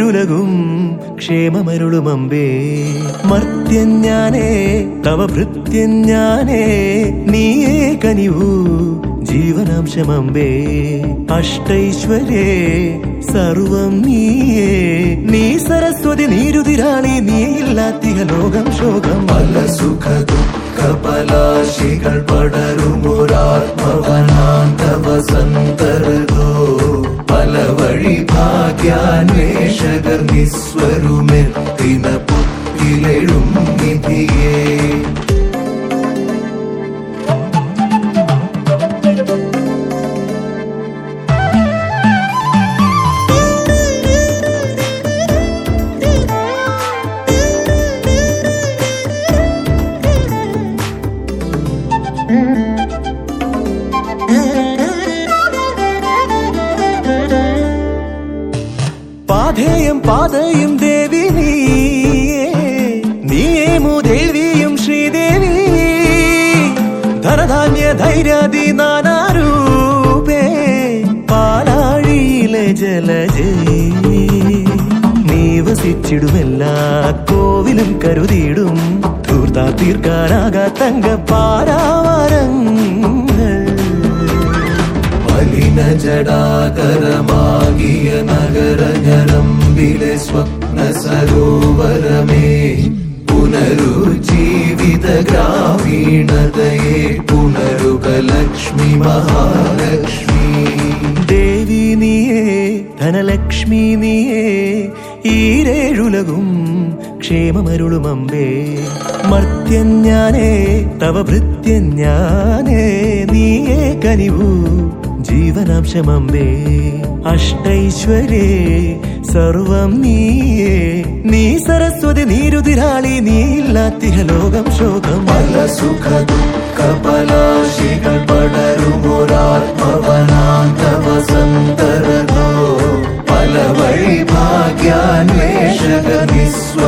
ഈരേഴുലകും ക്ഷേമമരുളുമമ്പേ മർത്യൻ ഞാനേ തവ ഭൃത്യൻ ഞാനേ നീയേ കനിവൂ ജീവനാംശമമ്പേ അഷ്ടൈശ്വര്യേ സർവം നീയേ നീ സരസ്വതി നീരുതിരാളി നീയില്ലാത്തിക ലോകം ശോകം പല സുഖ ദുഃഖ പലാശികൾ പടരുമൊരാത്മവനാന്തവ സന്തരതോ പല വഴി ഭാഗ്യാന്വേഷകർ നിസ്വരുമെത്തിന പുത്തിലെഴും നിധിയേ പാധേയം പാതയും ദേവി നീയേ നീയേമു ദേവിയും ശ്രീദേവി ധനധാന്യ ധൈര്യാദി നാനാരൂപേ പാലാഴിയിലെ ജലജേ നീ വസിച്ചിടുമെല്ലാ കോവിലും കരുതിയിടും ധൂർത്താ തീർക്കാനാകാ തങ്ക പാരാവാരങ്ങൾ മലിന ജടാകരമാകിയ നഗര ഞരമ്പിലെ സ്വപ്ന സരോവരമേ പുനരുജ്ജീവിത ഗ്രാമീണതയെ പുനരുക ലക്ഷ്മി മഹാലക്ഷ്മി ദേവി നീയേ ധനലക്ഷ്മി നീയേ ഈരേഴുലകും ക്ഷേമമരുളുമമ്പേ മർത്യൻ ഞാനേ തവ ഭൃത്യൻ ഞാനേ നീയേ കനിവൂ ജീവനാംശമമ്പേ അഷ്ടൈശ്വര്യേ സർവം നീയേ നീ സരസ്വതി നീരുതിരാളി നീയില്ലാത്തിക ലോകം ശോകം പല സുഖ ദുഃഖ പലാശികൾ പടരുമൊരാത്മവനാന്തവ സന്തരതോ പല വഴി ഭാഗ്യാന്വേഷക നിസ്വ